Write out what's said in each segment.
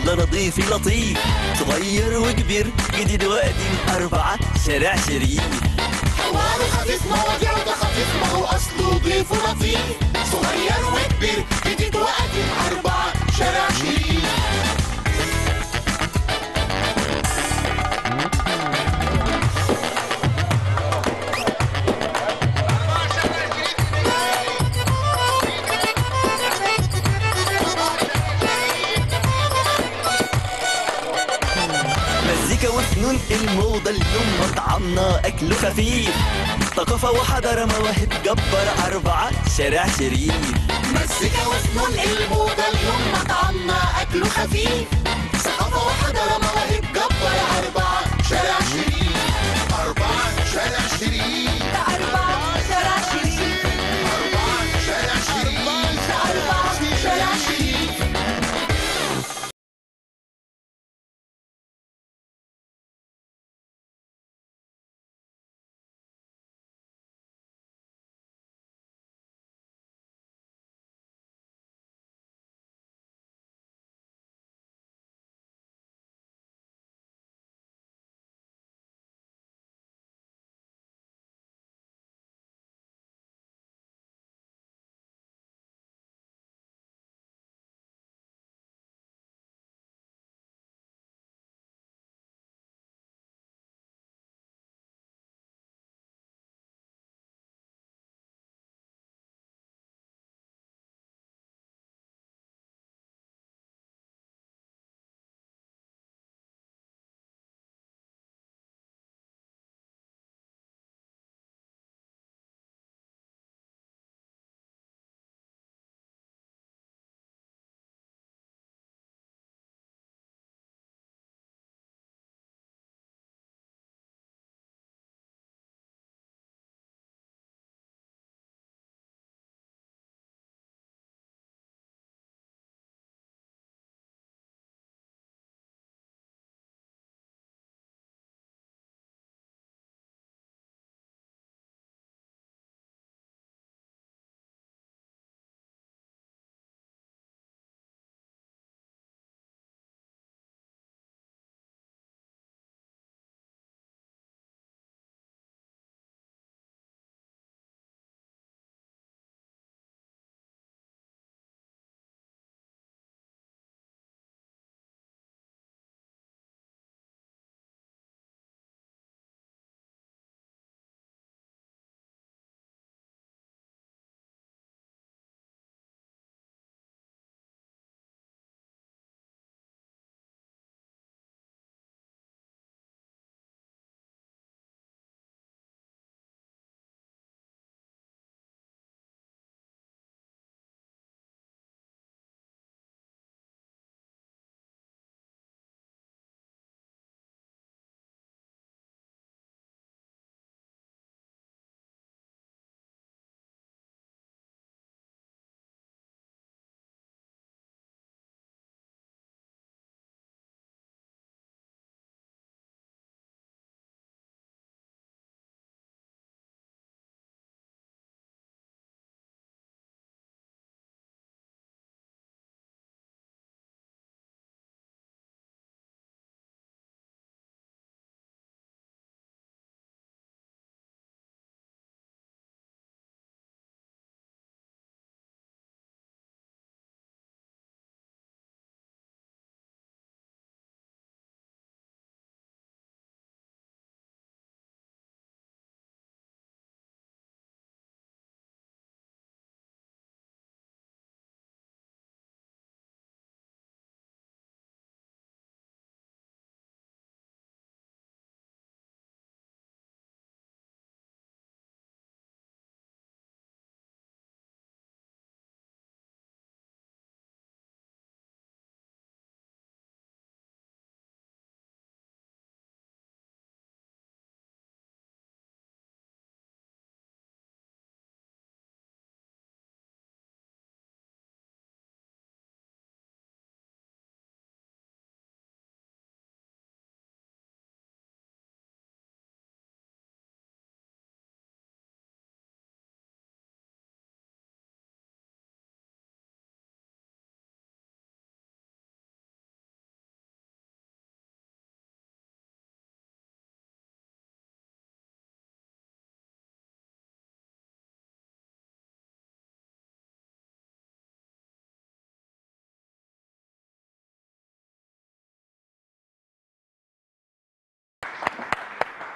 يلا نضيف لطيف صغير وكبير جديد وقديم أربعة شارع شريف حوار خفيف مواضيع ده خفيف ما هو اصله ضيف لطيف صغير وكبير جديد وقديم اربعه شارع شريف مزيكا وفنون الموضة اليوم مطعمنا أكله خفيف ثقافة وحضارة مواهب جبار أربعة شارع شريف مزيكا وفنون الموضة اليوم مطعمنا أكله خفيف ثقافة وحضارة مواهب جبار أربعة شارع شريف أربعة شارع شريف أربعة شارع شريف أربعة شارع شريف أربعة شارع شريف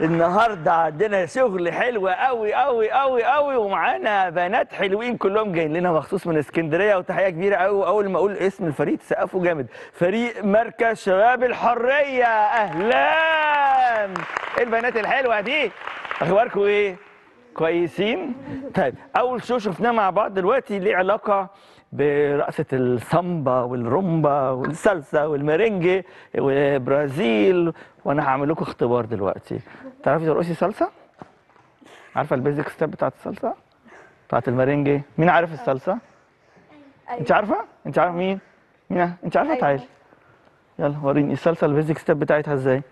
النهارده عندنا شغل حلو قوي قوي قوي قوي ومعانا بنات حلوين كلهم جايين لنا مخصوص من اسكندريه وتحيه كبيره قوي اول ما اقول اسم الفريق تسقفوا جامد فريق مركز شباب الحريه اهلا إيه البنات الحلوه دي اخباركم ايه كويسين طيب اول شو شفناه مع بعض دلوقتي ليه علاقه برقصة السامبا والرومبا والسالسا والمرنجي والبرازيل وانا هعمل لكم اختبار دلوقتي تعرفي ترقصي سالسا عارفه البيزك ستيب بتاعت السالسا بتاعت المرنجي مين عارف السالسا انت عارفه انت عارفه مين مين انت عارفه أيوة. تعالي يلا وريني السالسا البيزك ستيب بتاعتها ازاي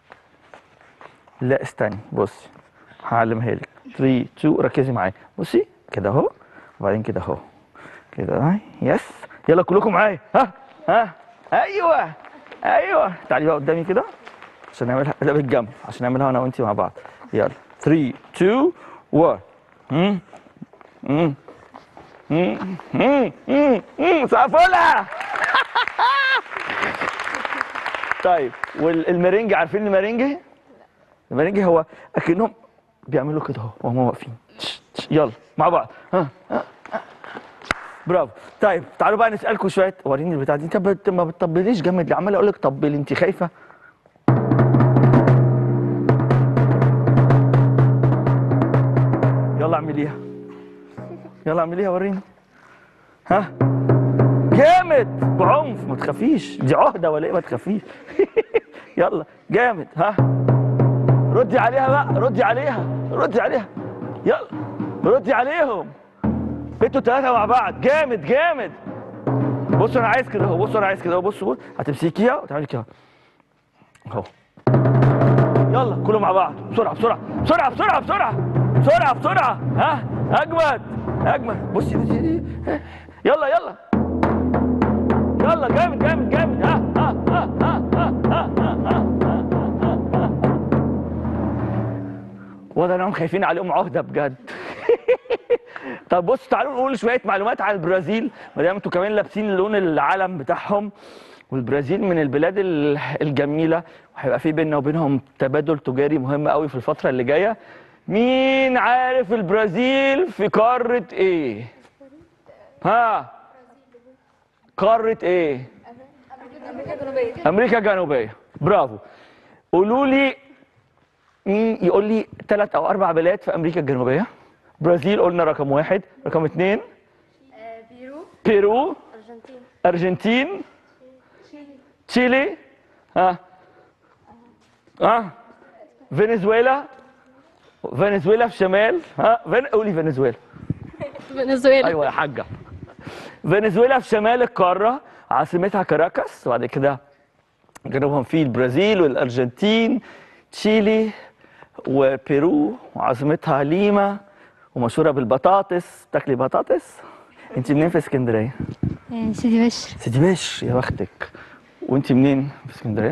لا استني بصي هعلمها لك 3 2 ركزي معايا بصي كده اهو وبعدين كده اهو كده اهي يس يلا كلكم معايا ها ها ايوه ايوه تعالي بقى قدامي كده عشان نعملها لا بالجنب عشان نعملها انا وانتي مع بعض يلا 3 2 1 امم امم امم امم امم سقفولها طيب والمرنجي عارفين المرنجي؟ المرنجي هو اكنهم بيعملوا كده اهو وهم واقفين تش- تش. يلا مع بعض ها ها ها. برافو طيب تعالوا بقى نسالكم شويه وريني البتاع دي انت بت- ما بتطبليش جامد ليه عمال اقول لك طبلي انت خايفه يلا اعمليها يلا اعمليها وريني ها جامد بعنف ما تخافيش دي عهده ولا ايه ما تخافيش يلا جامد ها ردي عليها بقى ردي عليها ردي عليها يلا ردي عليهم انتوا ثلاثة مع بعض جامد جامد بصوا انا عايز كده اهو بصوا انا عايز كده اهو بصوا بصوا هتمسكيها وتعملي كده اهو يلا كله مع بعض بسرعة بسرعة بسرعة بسرعة بسرعة بسرعة بسرعة ها اجمد اجمد بصي بصي دي. يلا يلا يلا جامد جامد جامد ها ها ها ها ها ها ها ها واضح انهم خايفين عليهم عهده بجد طب بص تعالوا نقول شويه معلومات عن البرازيل ما دام انتوا كمان لابسين لون العلم بتاعهم والبرازيل من البلاد ال- الجميله وهيبقى في بيننا وبينهم تبادل تجاري مهم قوي في الفتره اللي جايه مين عارف البرازيل في قاره ايه ها قاره ايه امريكا الجنوبيه امريكا الجنوبيه برافو قولوا لي مين يقول لي ثلاث او اربع بلاد في امريكا الجنوبيه برازيل قلنا رقم واحد رقم اثنين بيرو بيرو ارجنتين ارجنتين تشيلي ها ها فنزويلا فنزويلا في شمال ها فن... قولي فنزويلا فنزويلا ايوه يا حاجه فنزويلا في شمال القاره عاصمتها كاراكاس وبعد كده جنوبهم في البرازيل والارجنتين تشيلي وبيرو وعاصمتها ليما ومشهوره بالبطاطس تاكلي بطاطس انت منين في اسكندريه سيدي بشر سيدي بشر يا بختك وانت منين في اسكندريه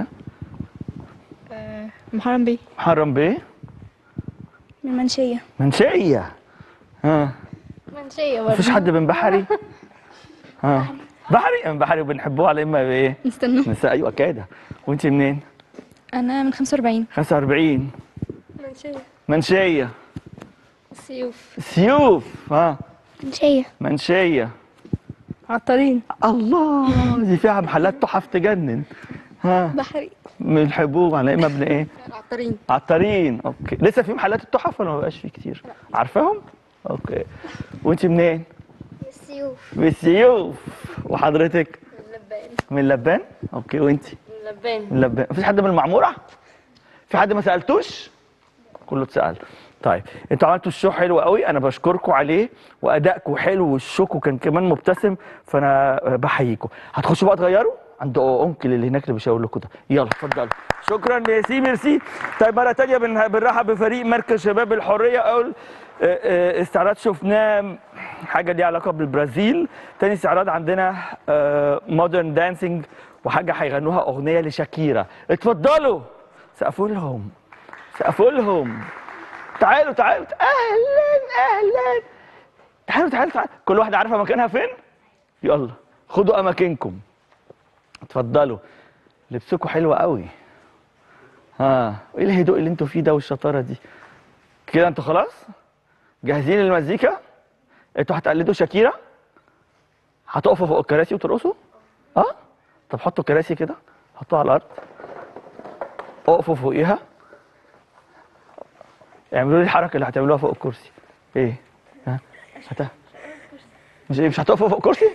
محرم بيه محرم بيه من منشية منشيه ها منشيه برضه مفيش حد من بحري ها بحري من بحري وبنحبوه على اما بايه نستنى نساء ايوه كده وانت منين أنا من 45 45 منشيه منشيه سيوف سيوف ها منشية منشيه عطارين الله دي فيها محلات تحف تجنن ها بحري بنحبوه على اما ابن ايه عطارين عطارين اوكي لسه في محلات التحف ولا ما بقاش في كتير عارفاهم اوكي وانت منين سيوف من السيوف وحضرتك اللبان من لبان اوكي وانت اللبان من لبان مفيش حد من المعموره في حد ما سالتوش كله اتسال طيب انتوا عملتوا الشو حلو قوي انا بشكركم عليه وادائكم حلو والشوكو كان كمان مبتسم فانا بحييكم هتخشوا بقى تغيروا عند انكل اللي هناك اللي بيشاور لكم ده يلا اتفضلوا شكرا ميرسي ميرسي طيب مره تانية بن- بنرحب بفريق مركز شباب الحريه اول آه، آه، استعراض شفناه حاجه ليها علاقه بالبرازيل تاني استعراض عندنا مودرن دانسينج وحاجه هيغنوها اغنيه لشاكيرا اتفضلوا سقفوا لهم سقفوا لهم تعالوا تعالوا اهلا اهلا تعالوا تعالوا تعالوا كل واحده عارفه مكانها فين يلا خدوا اماكنكم اتفضلوا لبسكم حلو قوي ها ايه الهدوء اللي انتوا فيه ده والشطاره دي كده انتوا خلاص جاهزين للمزيكا انتوا هتقلدوا شاكيرا هتقفوا فوق الكراسي وترقصوا اه طب حطوا الكراسي كده حطوها على الارض اقفوا فوقيها اعملوا لي الحركه اللي هتعملوها فوق الكرسي ايه ها هت... مش ايه مش هتقفوا فوق الكرسي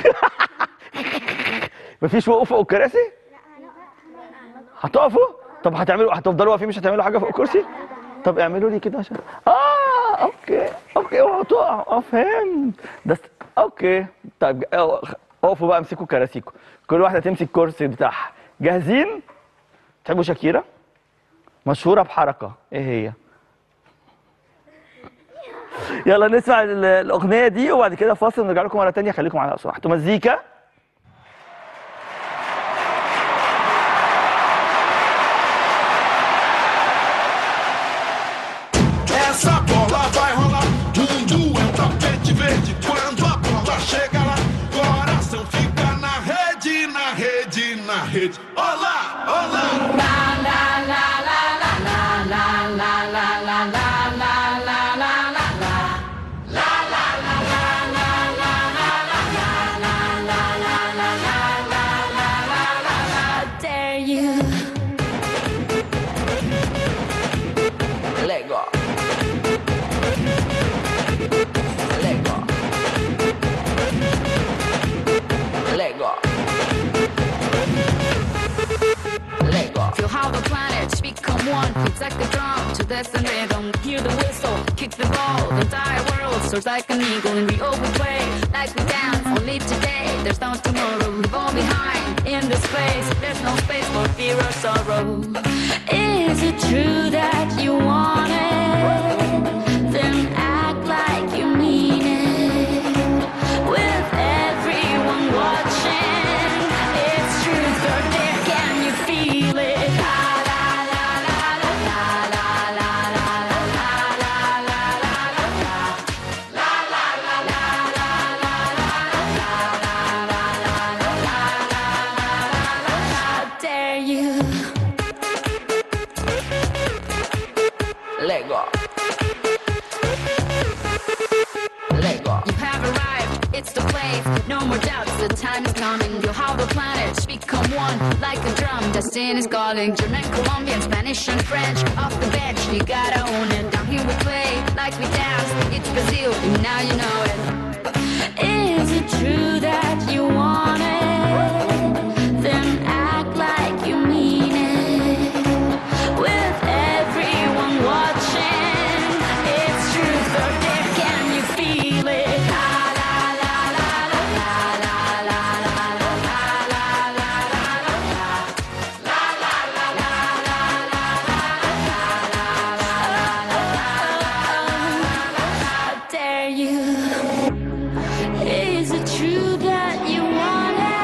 مفيش وقوف فوق الكراسي هتقفوا طب هتعملوا هتفضلوا واقفين مش هتعملوا حاجه فوق الكرسي طب اعملوا لي كده عشان اه اوكي اوكي اوعوا تقعوا اه فهمت ده ست... اوكي طيب اه، اقفوا بقى امسكوا كراسيكم كل واحده تمسك كرسي بتاعها جاهزين تحبوا شاكيرا مشهوره بحركه ايه هي يلا نسمع ال- الاغنيه دي وبعد كده فاصل ونرجع لكم مره تانية خليكم معانا لو سمحتوا مزيكا Essa bola vai rolar. Mundo é um tapete verde. Quando a bola chega lá, coração fica na rede, na rede, na rede. Olá, olá. dare you? Let go. Let go. Let go. Let go. Feel how the planets become one. It's like the drum to this and rhythm. Hear the whistle, kick the ball. The entire world soars like an eagle, and we all we play like we dance. Only today, there's no tomorrow. Leave all behind in this place. There's no space for fear or sorrow. Is it true that you want it? Then act like you mean it. With everyone watching, it's truth or dare. Can you feel it? La la la la la la la la la la la How dare you? Let go. Let go. You have arrived, it's the place. No more doubts, the time is coming. You'll have the planets become one like a drum. Destiny's calling. German, Colombian, Spanish, and French. Off the bench, you gotta own it. Down here we play like we dance. It's Brazil, and now you know it. Is it true that you want it? Then act like you mean it. With everyone watching, it's truth or dare. Can you feel it? La la la la la la la la la la la How dare you? Is it true that you want it?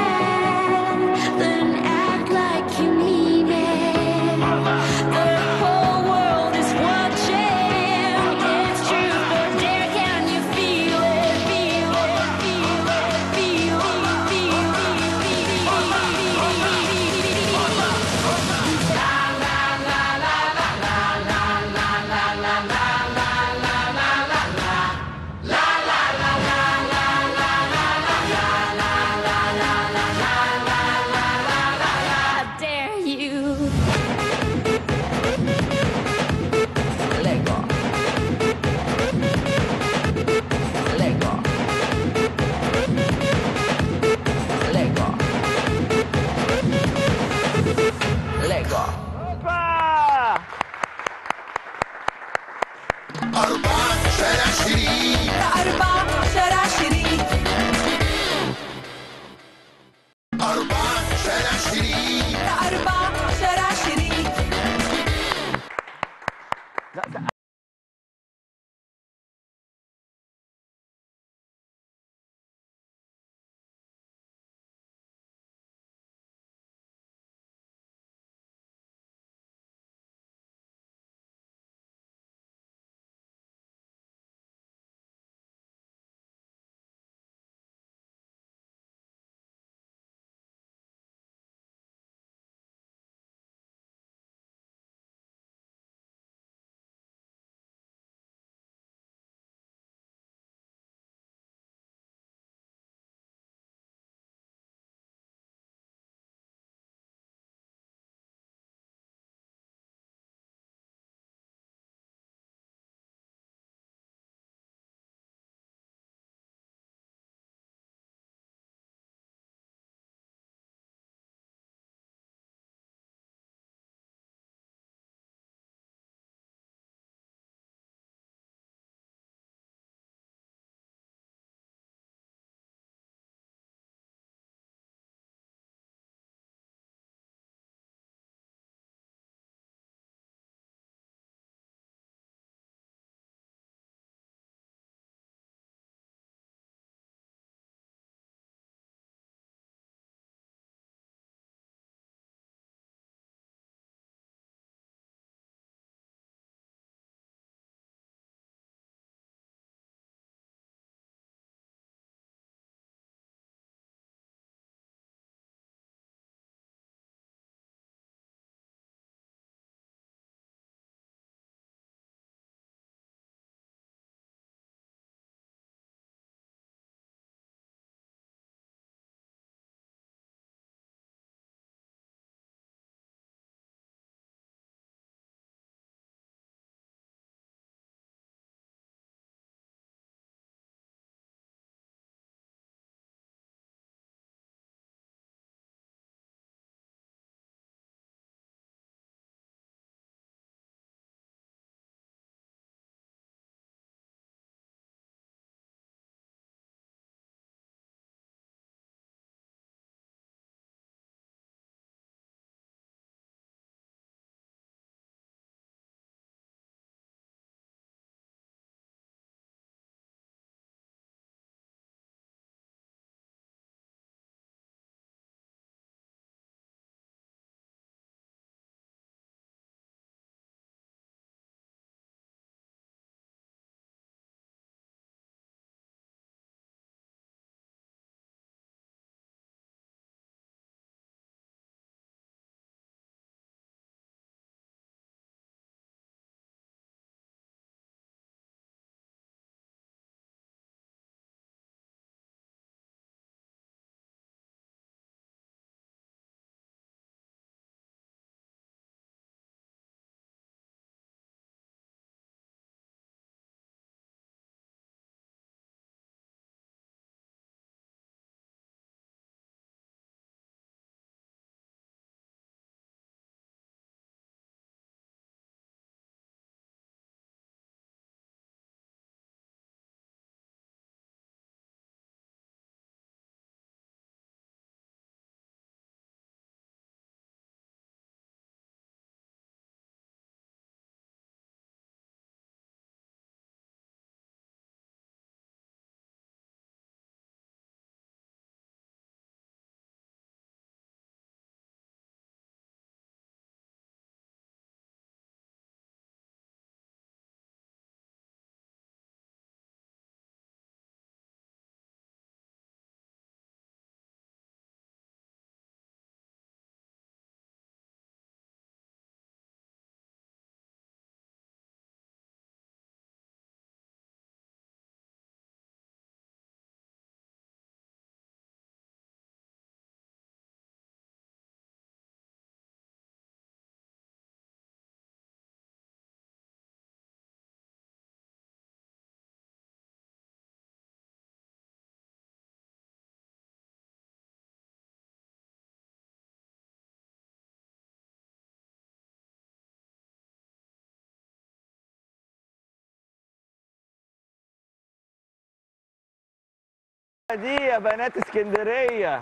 دي يا بنات اسكندريه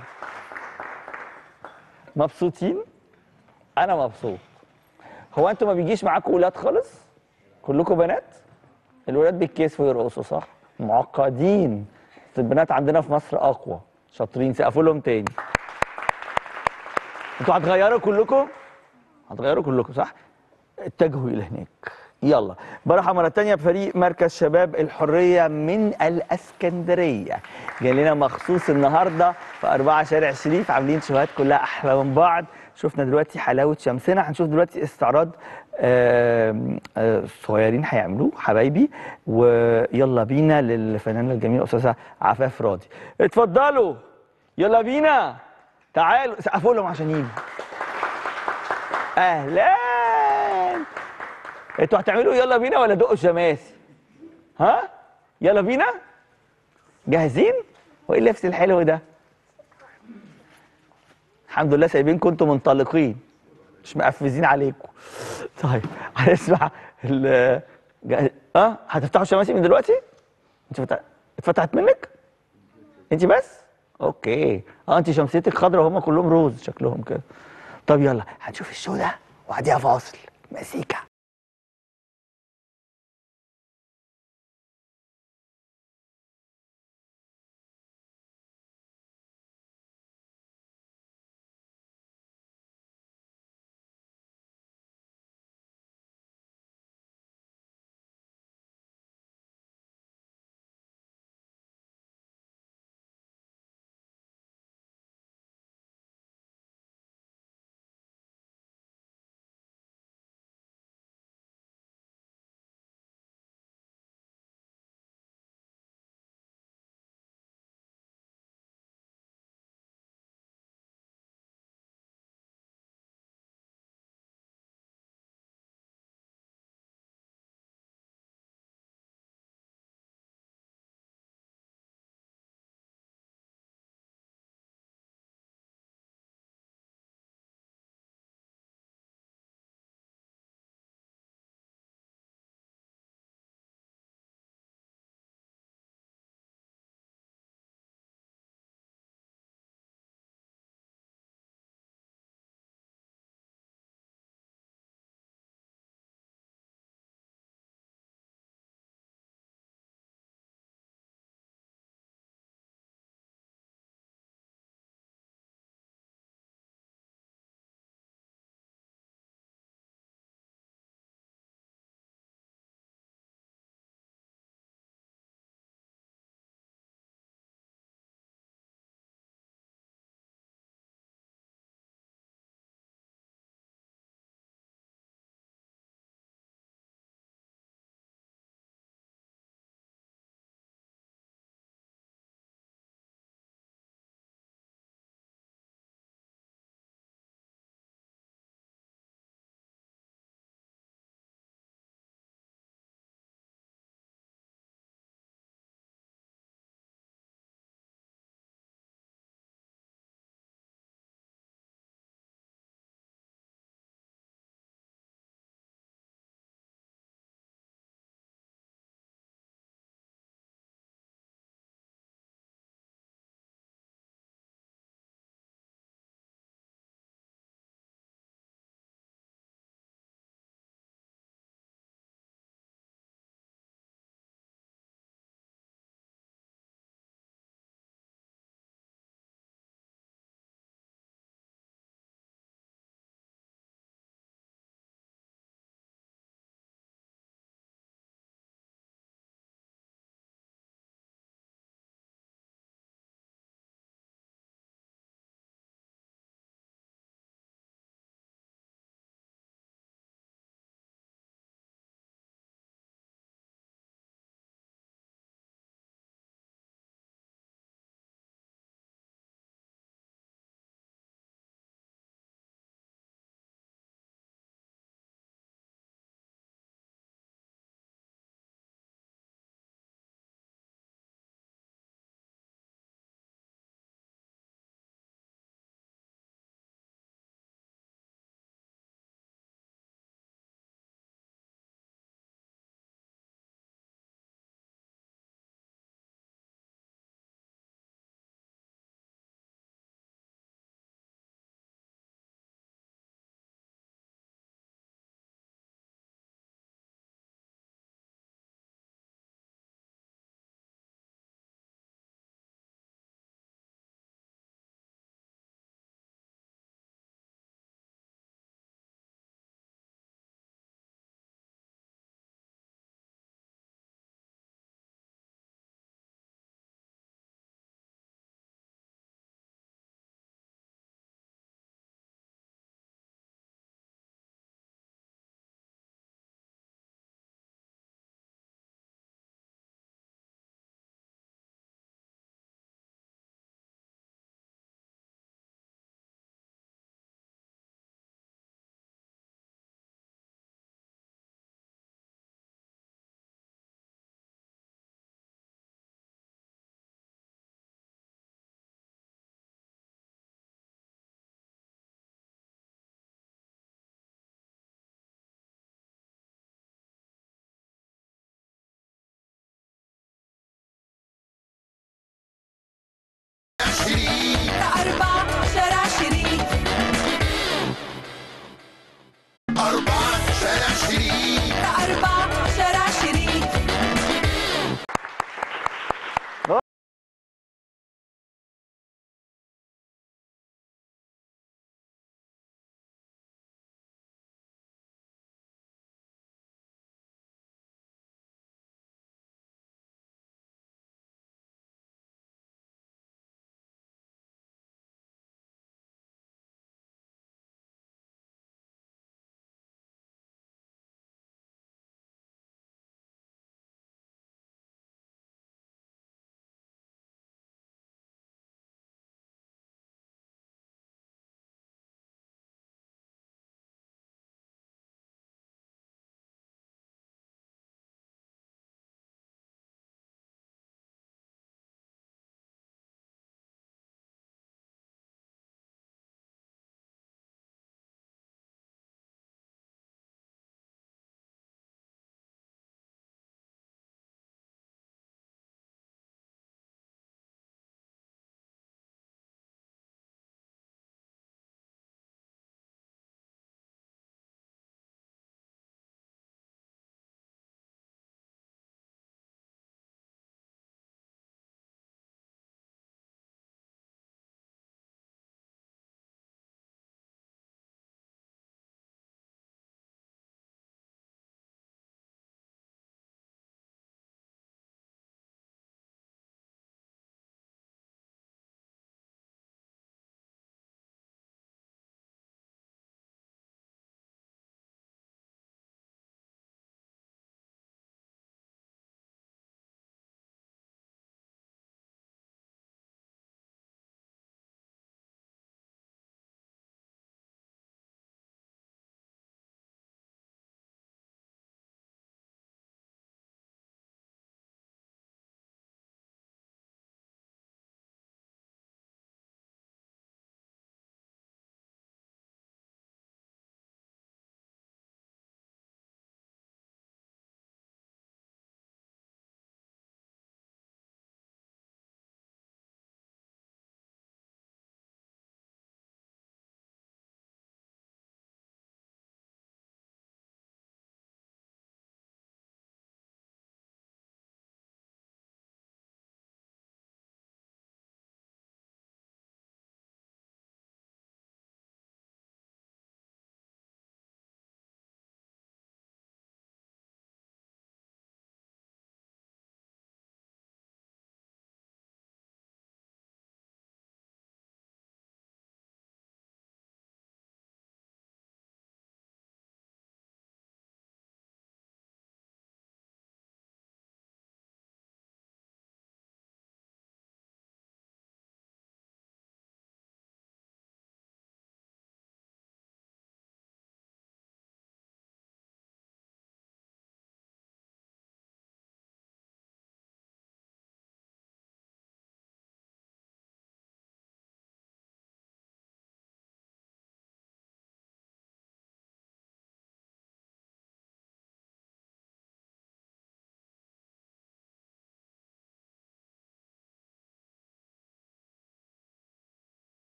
مبسوطين انا مبسوط هو انتوا ما بيجيش معاكم ولاد خالص كلكم بنات الولاد بيتكسفوا يرقصوا صح معقدين بس البنات عندنا في مصر اقوى شاطرين سقفوا لهم تاني انتوا هتغيروا كلكم هتغيروا كلكم صح اتجهوا الى هناك يلا برحب مره تانية بفريق مركز شباب الحريه من الاسكندريه جاي لنا مخصوص النهارده في أربعة شارع شريف عاملين شوهات كلها احلى من بعض شفنا دلوقتي حلاوه شمسنا هنشوف دلوقتي استعراض آم، آه، صغيرين هيعملوه حبايبي ويلا بينا للفنانه الجميله استاذه عفاف راضي اتفضلوا يلا بينا تعالوا سقفوا لهم عشان يجوا اهلا انتوا هتعملوا يلا بينا ولا دقوا شماسي ها يلا بينا جاهزين وايه اللبس الحلو ده الحمد لله سايبينكم انتوا منطلقين مش مقفزين عليكم طيب هنسمع ال جاهز- اه هتفتحوا الشماسي من دلوقتي انت فتح... اتفتحت منك انت بس اوكي اه انت شمسيتك خضرا وهم كلهم روز شكلهم كده طب يلا هنشوف الشو ده وبعديها فاصل مزيكا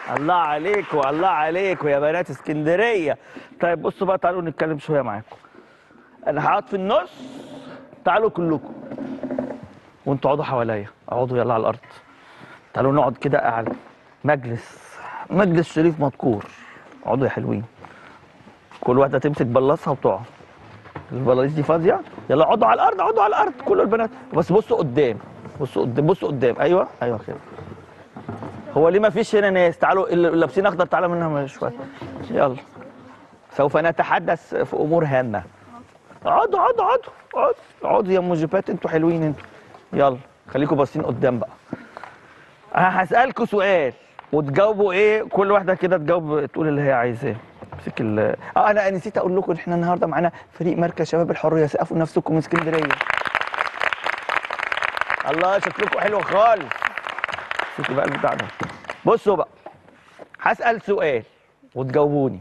الله عليكم الله عليكم يا بنات اسكندريه طيب بصوا بقى تعالوا نتكلم شويه معاكم انا هقعد في النص تعالوا كلكم وانتوا اقعدوا حواليا اقعدوا يلا على الارض تعالوا نقعد كده على مجلس مجلس شريف مذكور اقعدوا يا حلوين كل واحده تمسك بلاصها وتقعد البلاص دي فاضيه يلا اقعدوا على الارض اقعدوا على الارض كل البنات بس بصوا قدام بصوا قدام بصوا قدام ايوه ايوه كده هو ليه ما فيش هنا ناس تعالوا اللي لابسين اخضر تعالوا منها شويه يلا سوف نتحدث في امور هامه اقعدوا اقعدوا اقعدوا اقعدوا اقعدوا يا موجبات انتوا حلوين انتوا يلا خليكم باصين قدام بقى انا هسالكوا سؤال وتجاوبوا ايه كل واحده كده تجاوب تقول اللي هي عايزاه امسك ال اه انا نسيت اقول لكم ان احنا النهارده معانا فريق مركز شباب الحريه سقفوا نفسكم من اسكندريه الله شكلكم حلو خالص شوفوا بقى البتاع ده بصوا بقى هسال سؤال وتجاوبوني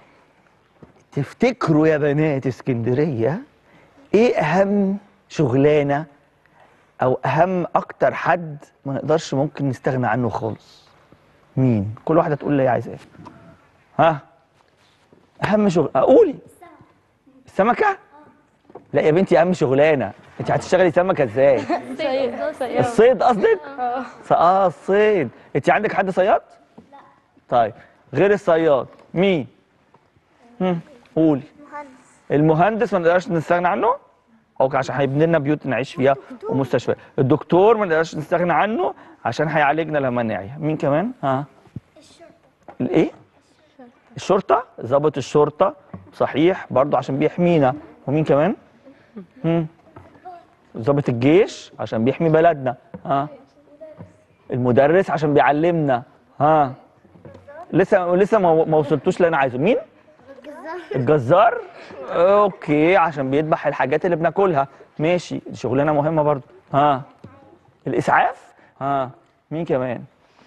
تفتكروا يا بنات اسكندريه ايه اهم شغلانه او اهم اكتر حد ما نقدرش ممكن نستغنى عنه خالص مين كل واحده تقول لي هي عايزه ايه ها اهم شغل قولي السمكه لا يا بنتي اهم شغلانه انت هتشتغلي سمكه ازاي الصيد قصدك اه اه الصيد انت عندك حد صياد لا طيب غير الصياد مين هم قولي المهندس ما نقدرش نستغنى عنه اوكي عشان هيبني لنا بيوت نعيش فيها ومستشفى الدكتور ما نقدرش نستغنى عنه عشان هيعالجنا لما نعيا مين كمان ها الايه الشرطه ضابط الشرطه صحيح برضه عشان بيحمينا ومين كمان هم ضابط الجيش عشان بيحمي بلدنا ها المدرس عشان بيعلمنا ها لسه لسه ما ما وصلتوش اللي انا عايزه مين الجزار اوكي عشان بيذبح الحاجات اللي بناكلها ماشي دي شغلانه مهمه برضو ها الاسعاف ها مين كمان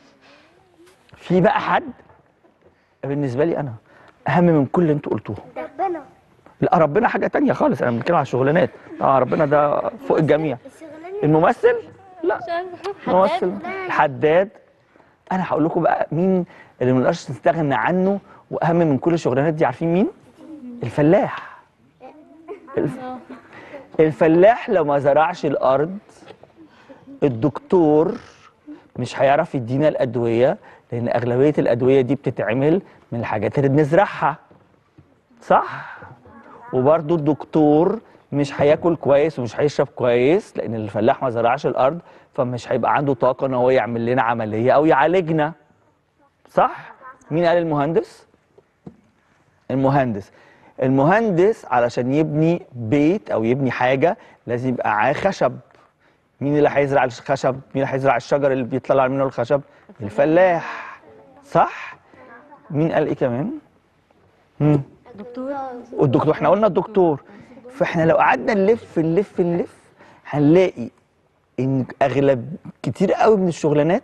في بقى حد بالنسبه لي انا اهم من كل اللي انتوا قلتوه ربنا لا ربنا حاجه تانية خالص انا بنتكلم على الشغلانات اه ربنا ده فوق الجميع الممثل لا الممثل الحداد انا هقول لكم بقى مين اللي ما نقدرش نستغنى عنه واهم من كل الشغلانات دي عارفين مين الفلاح الف... الفلاح لو ما زرعش الارض الدكتور مش هيعرف يدينا الادويه لان اغلبيه الادويه دي بتتعمل من الحاجات اللي بنزرعها صح وبرضه الدكتور مش هياكل كويس ومش هيشرب كويس لان الفلاح ما زرعش الارض فمش هيبقى عنده طاقه ان هو يعمل لنا عمليه او يعالجنا صح مين قال المهندس المهندس المهندس علشان يبني بيت او يبني حاجه لازم يبقى معاه خشب مين اللي هيزرع الخشب مين اللي هيزرع الشجر اللي بيطلع منه الخشب الفلاح صح مين قال ايه كمان مم. والدكتور احنا قلنا الدكتور فاحنا لو قعدنا نلف نلف نلف هنلاقي ان اغلب كتير قوي من الشغلانات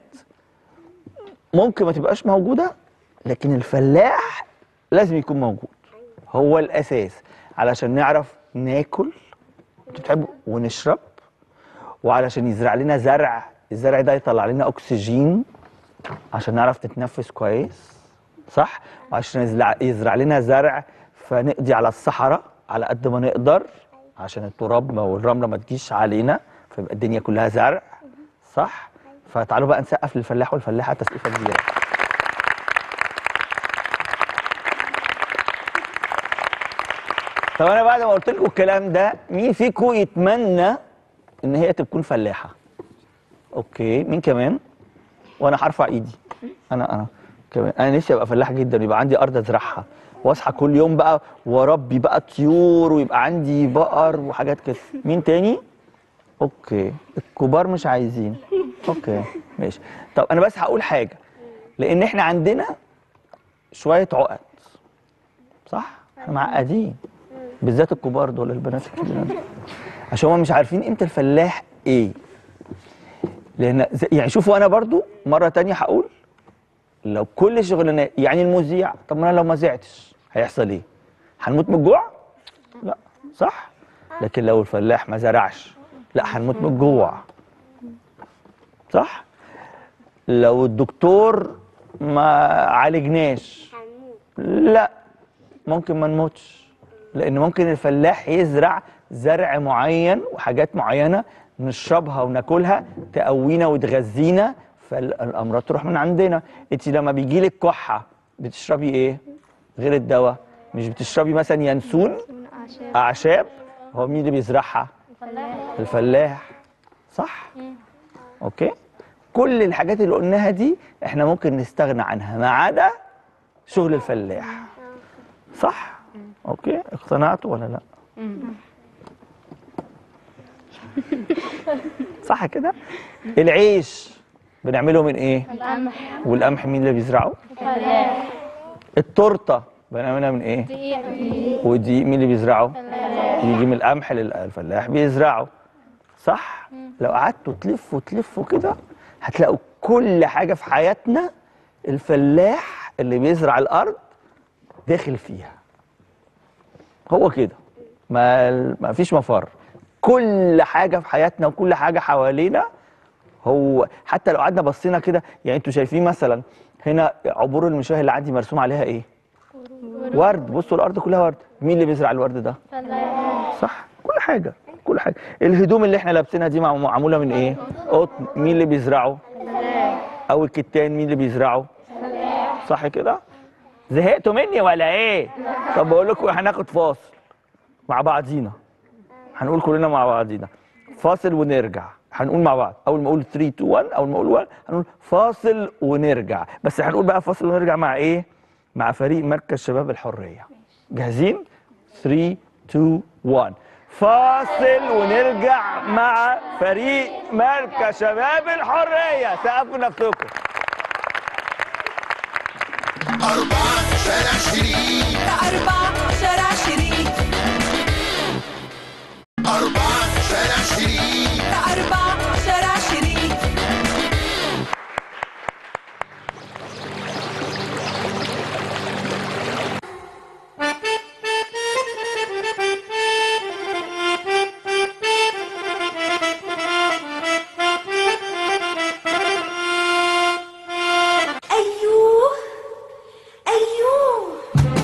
ممكن ما تبقاش موجوده لكن الفلاح لازم يكون موجود هو الاساس علشان نعرف ناكل انتوا بتحبوا ونشرب وعلشان يزرع لنا زرع الزرع ده يطلع لنا اكسجين عشان نعرف نتنفس كويس صح وعشان يزرع, يزرع لنا زرع فنقضي على الصحراء على قد ما نقدر عشان التراب ما- والرمله ما تجيش علينا فيبقى الدنيا كلها زرع صح فتعالوا بقى نسقف للفلاح والفلاحه تسقيفه كبيره طب انا بعد ما قلت لكم الكلام ده مين فيكم يتمنى ان هي تكون فلاحه اوكي مين كمان وانا هرفع ايدي انا انا كمان انا نفسي ابقى فلاح جدا يبقى عندي ارض ازرعها واصحى كل يوم بقى واربي بقى طيور ويبقى عندي بقر وحاجات كده مين تاني اوكي الكبار مش عايزين اوكي ماشي طب انا بس هقول حاجه لان احنا عندنا شويه عقد صح احنا معقدين بالذات الكبار دول البنات الكبيرة دول. عشان هم مش عارفين امتى الفلاح ايه لان زي- يعني شوفوا انا برضو مره تانية هقول لو كل شغلانات يعني المذيع طب ما انا لو ما زعتش هيحصل ايه هنموت من الجوع لا صح لكن لو الفلاح ما زرعش لا هنموت من الجوع صح لو الدكتور ما عالجناش لا ممكن ما نموتش لان ممكن الفلاح يزرع زرع معين وحاجات معينه نشربها وناكلها تقوينا وتغذينا فالامراض تروح من عندنا انت لما بيجي لك كحه بتشربي ايه غير الدواء مش بتشربي مثلا ينسون اعشاب هو مين اللي بيزرعها الفلاح صح اوكي كل الحاجات اللي قلناها دي احنا ممكن نستغنى عنها ما عدا شغل الفلاح صح اوكي اقتنعتوا ولا لا صح كده العيش بنعمله من ايه القمح والقمح مين اللي بيزرعه التورته بنعملها من ايه ودي مين اللي بيزرعه يجي من القمح اللي الفلاح بيزرعه صح لو قعدتوا تلفوا تلفوا كده هتلاقوا كل حاجه في حياتنا الفلاح اللي بيزرع الارض داخل فيها هو كده ما ما فيش مفر كل حاجه في حياتنا وكل حاجه حوالينا هو حتى لو قعدنا بصينا كده يعني انتوا شايفين مثلا هنا عبور المشاه اللي عندي مرسوم عليها ايه ورد بصوا الارض كلها ورد مين اللي بيزرع الورد ده صح كل حاجه كل حاجه الهدوم اللي احنا لابسينها دي مع- معموله من ايه قطن مين اللي بيزرعه او الكتان مين اللي بيزرعه صح كده زهقتوا مني ولا ايه طب بقول لكم هناخد فاصل مع بعضينا هنقول كلنا مع بعضينا فاصل ونرجع هنقول مع بعض اول ما اقول 3 2 1 اول ما اقول 1 هنقول فاصل ونرجع بس هنقول بقى فاصل ونرجع مع ايه مع فريق مركز شباب الحريه جاهزين 3 2 1 فاصل ونرجع مع فريق مركز شباب الحريه سقفوا نفسكم أربعة شارع شريك أربعة شارع شريك أربعة شارع شريك أربعة شارع شريك أيوه أيوه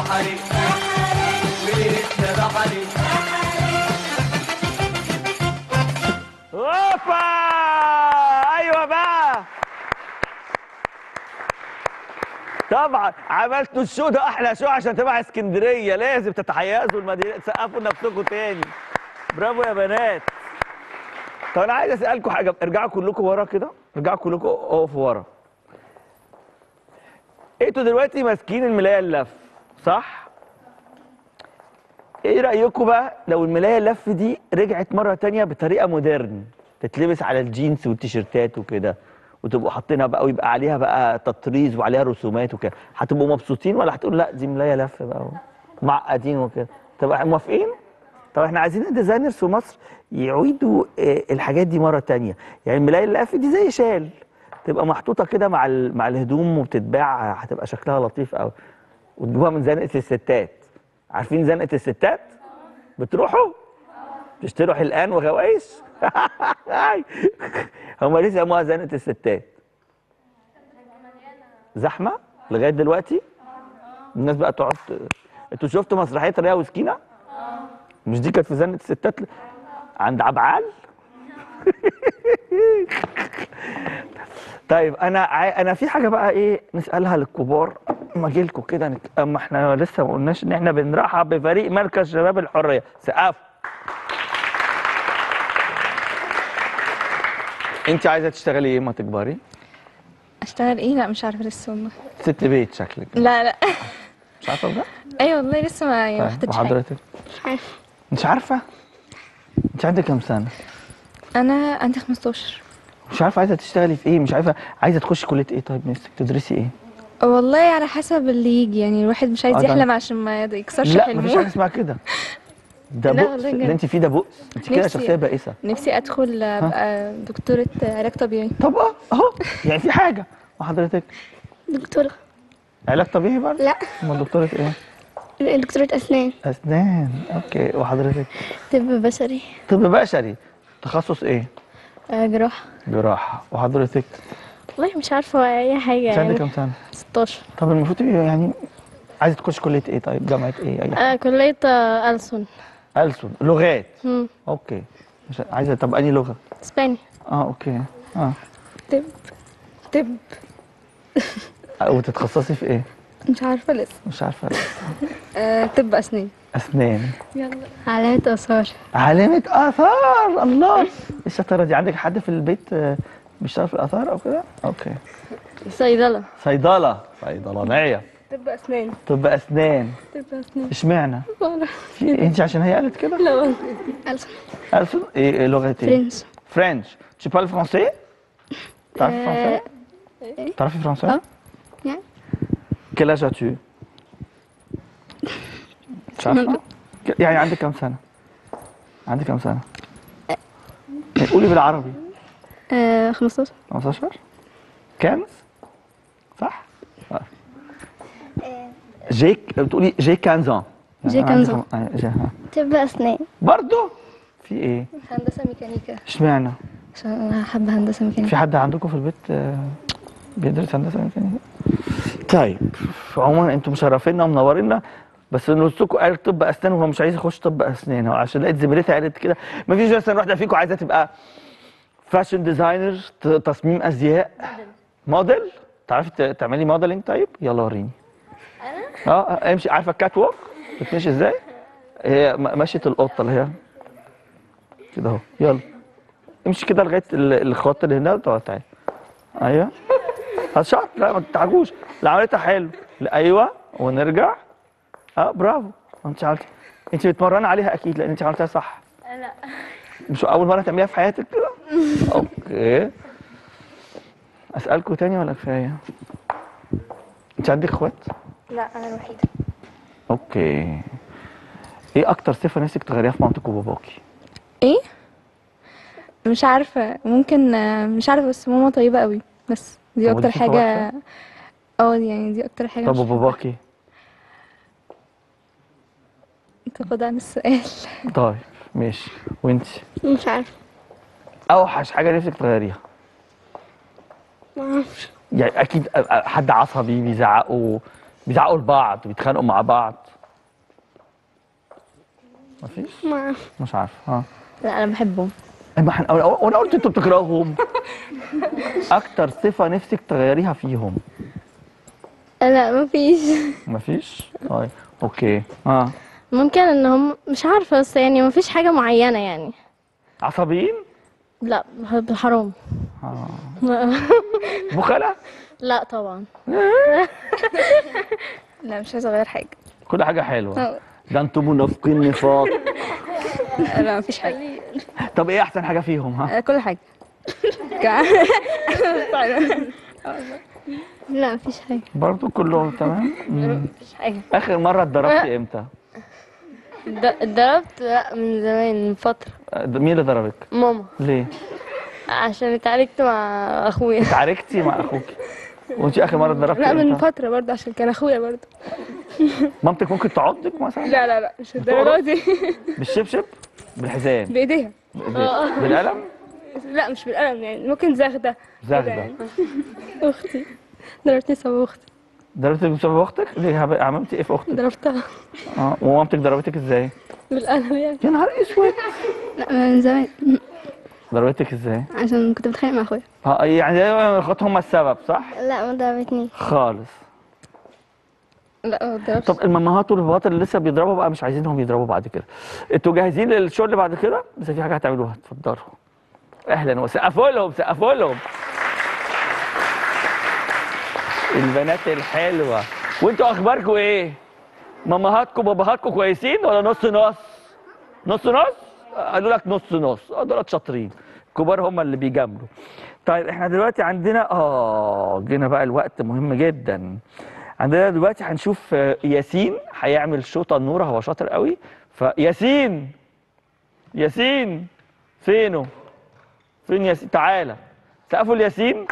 بحري وليلتنا بحري اوبا ايوه بقى طبعا عملتوا الشو ده احلى شو عشان تبع اسكندريه لازم تتحيزوا المدينه تسقفوا لنفسكم تاني برافو يا بنات طب انا عايز اسالكم حاجه ارجعوا كلكم ورا كده ارجعوا كلكم اقفوا ورا انتوا دلوقتي ماسكين الملايه اللف صح ايه رايكم بقى لو الملايه اللف دي رجعت مره تانية بطريقه مودرن تتلبس على الجينز والتيشيرتات وكده وتبقوا حاطينها بقى ويبقى عليها بقى تطريز وعليها رسومات وكده هتبقوا مبسوطين ولا هتقولوا لا دي ملايه لف بقى معقدين وكده طب احنا موافقين طب احنا عايزين الديزاينرز في مصر يعيدوا آه، الحاجات دي مره تانية يعني الملايه اللف دي زي شال تبقى محطوطه كده مع ال- مع الهدوم وبتتباع هتبقى شكلها لطيف قوي وتجيبوها من زنقه الستات عارفين زنقه الستات بتروحوا تشتروا حلقان وغوايش هم ليه سموها زنقه الستات زحمه لغايه دلوقتي الناس بقى تقعد انتوا شفتوا مسرحيه ريا وسكينه مش دي كانت في زنقه الستات عند عبعال طيب انا عاي... انا في حاجه بقى ايه نسالها للكبار اما اجي لكم كده نك... اما احنا لسه ما قلناش ان احنا بنرحب بفريق مركز شباب الحريه سقف انت عايزه تشتغلي ايه ما تكبري اشتغل ايه لا مش عارفه لسه والله ست بيت شكلك لا لا مش عارفه بجد ايوه والله لسه ما يعني ما طيب حطيتش حاجه وحضرتك مش عارفه انت عندك كام سنه انا عندي 15 مش عارفه عايزه تشتغلي في ايه مش عارفه عايزه تخشي كليه ايه طيب نفسك تدرسي ايه والله على حسب اللي يجي يعني الواحد مش عايز آه، ده- يحلم عشان ما يكسرش لا مفيش حاجه حلمه اسمها كده ده لا بؤس والله اللي بجد. انت فيه ده بؤس انت كده نفسي- شخصيه بائسه نفسي ادخل ابقى دكتوره علاج طبيعي طب اه اهو يعني في حاجه وحضرتك دكتورة علاج طبيعي برضه لا امال دكتوره ايه دكتورة أسنان اسنان اوكي وحضرتك طب بشري طب بشري تخصص ايه آه، جراحة جراحه وحضرتك والله مش عارفة أي حاجة انت عندك يعني كام سنه 16 طب المفروض تبقي يعني عايزه تخش كليه ايه طيب جامعه ايه اي حاجه آه كلية آه، ألسن ألسن لغات مم. اوكي مش عايزه طب انهي لغه اسباني اه اوكي اه طب طب وتتخصصي في ايه مش عارفه لسه مش عارفه أه طب اسنان اسنان علامة آثار علامة آثار الله الشطارة دي عندك حد في البيت آه، بيشتغل في الآثار أو كده؟ أوكي صيدلة صيدلة صيدلانية طب اسنان طب أسنان طب اسنان اشمعنى؟ في أنت عشان هي قالت كده؟ لا ألسن ألسن إيه إيه لغة إيه؟ فرنش فرنش tu parles français؟ تعرفي فرنسي؟ تعرفي فرنسي؟ آه. يعني. quel âge as-tu؟ مش عارفة؟ ك- يعني عندك كام سنة؟ عندك كام سنة؟ قولي بالعربي آه 15 15 كام صح آه. جي بتقولي جي 15 جي أنا عندي 15. خم- آه، جي- ها. طب أسنان برضه في ايه هندسه ميكانيكا اشمعنى عشان انا حابه هندسه ميكانيكا في حد عندكم في البيت آه، بيدرس هندسه ميكانيكا طيب عموما انتم مشرفينا ومنورينا بس نصكم قال طب اسنان وهو مش عايز يخش طب اسنان هو عشان لقيت زميلتها قالت كده مفيش مثلا واحده فيكم عايزه تبقى فاشن ديزاينر تصميم ازياء موديل تعرفي ت- تعملي موديلنج طيب يلا وريني انا اه آه، امشي عارفه الكات ووك بتمشي ازاي هي م- مشيت القطه اللي هي كده اهو يلا امشي كده لغايه ال- الخط اللي هنا وتقعد تعالى ايوه هتشاط لا ما تتعجوش لا عملتها حلو لا ايوه ونرجع اه برافو انت عملتي انت بتمرني عليها اكيد لان انت عملتها صح لا مش اول مره تعمليها في حياتك كده اوكي اسالكوا تاني ولا كفايه انت عندك اخوات لا أنا الوحيدة اوكي ايه اكتر صفه نفسك تغيريها في مامتك وباباكي ايه مش عارفه ممكن آه، مش عارفه بس ماما طيبه قوي بس دي هو دي اكتر صفة حاجه وحشة؟ اه يعني دي اكتر حاجه طب مش وباباكي تاخد عن السؤال طيب ماشي وانت مش عارفة اوحش حاجه نفسك تغيريها ما أعرفش يعني اكيد حد عصبي بيزعقوا بيزعقوا لبعض بيتخانقوا مع بعض مفيش ما مش عارف ها لا انا بحبهم ما احنا أو- وانا قلت انتوا بتكرههم اكتر صفه نفسك تغيريها فيهم لا ما فيش مفيش طيب اوكي ها ممكن ان هم مش عارفه بس يعني ما فيش حاجه معينه يعني عصبيين لا حرام بخلة لا طبعا لا مش عايزه اغير حاجه كل حاجه حلوه ده انتوا منافقين نفاق لا مفيش حاجه طب ايه احسن حاجه فيهم ها كل حاجه لا ما فيش حاجه برضو كله تمام مم. مفيش حاجه اخر مره اتضربتي امتى اتضربت لا من زمان من فتره ده مين اللي ضربك ماما ليه عشان اتعاركت مع اخويا اتعاركتي مع اخوك وانت اخر مره اتضربتي لا من امتى فتره برضه عشان كان اخويا برضه مامتك ممكن تعضك مثلا لا لا لا مش الدرجه دي بالشبشب بالحزام بايديها بال- بالقلم لا مش بالقلم يعني ممكن زغده زغده يعني. اختي ضربتني بسبب اختي ضربتك بسبب اختك ليه هب- عملتي ايه في اختك ضربتها اه ومامتك ضربتك ازاي بالقلم يعني يا نهار اسود لا من زمان ضربتك ازاي عشان كنت بتخانق مع اخويا اه يعني اخوات هم السبب صح لا ما ضربتني خالص لا ما ضربتش طب المامهات والبابات اللي لسه بيضربوا بقى مش عايزينهم يضربوا بعد كده انتوا جاهزين للشغل اللي بعد كده لسه في حاجه هتعملوها اتفضلوا اهلا وسقفوا لهم سقفوا لهم البنات الحلوه وانتوا اخباركم ايه مامهاتكم وباباهاتكم كويسين ولا نص نص نص نص قالوا لك نص نص آه، دولت شاطرين كبار هم اللي بيجاملوا طيب احنا دلوقتي عندنا اه جينا بقى الوقت مهم جدا عندنا دلوقتي هنشوف آه، ياسين هيعمل شوطه النوره هو شاطر قوي فياسين ياسين فينه فين ياسين تعالى سقفوا الياسين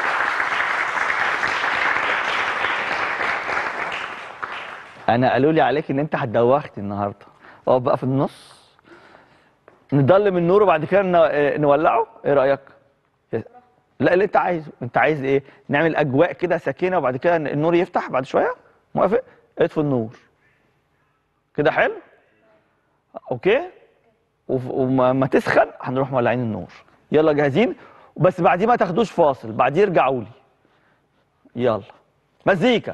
انا قالوا لي عليك ان انت هتدوختي النهارده اقف بقى في النص نضلم النور وبعد كده ن- آه، نولعه ايه رايك يا- لا اللي انت عايزه انت عايز ايه نعمل اجواء كده ساكنه وبعد كده النور يفتح بعد شويه موافق اطفي النور كده حلو اوكي وف- وما ما تسخن هنروح مولعين النور يلا جاهزين بس بعديه ما تاخدوش فاصل بعديه ارجعوا لي يلا مزيكا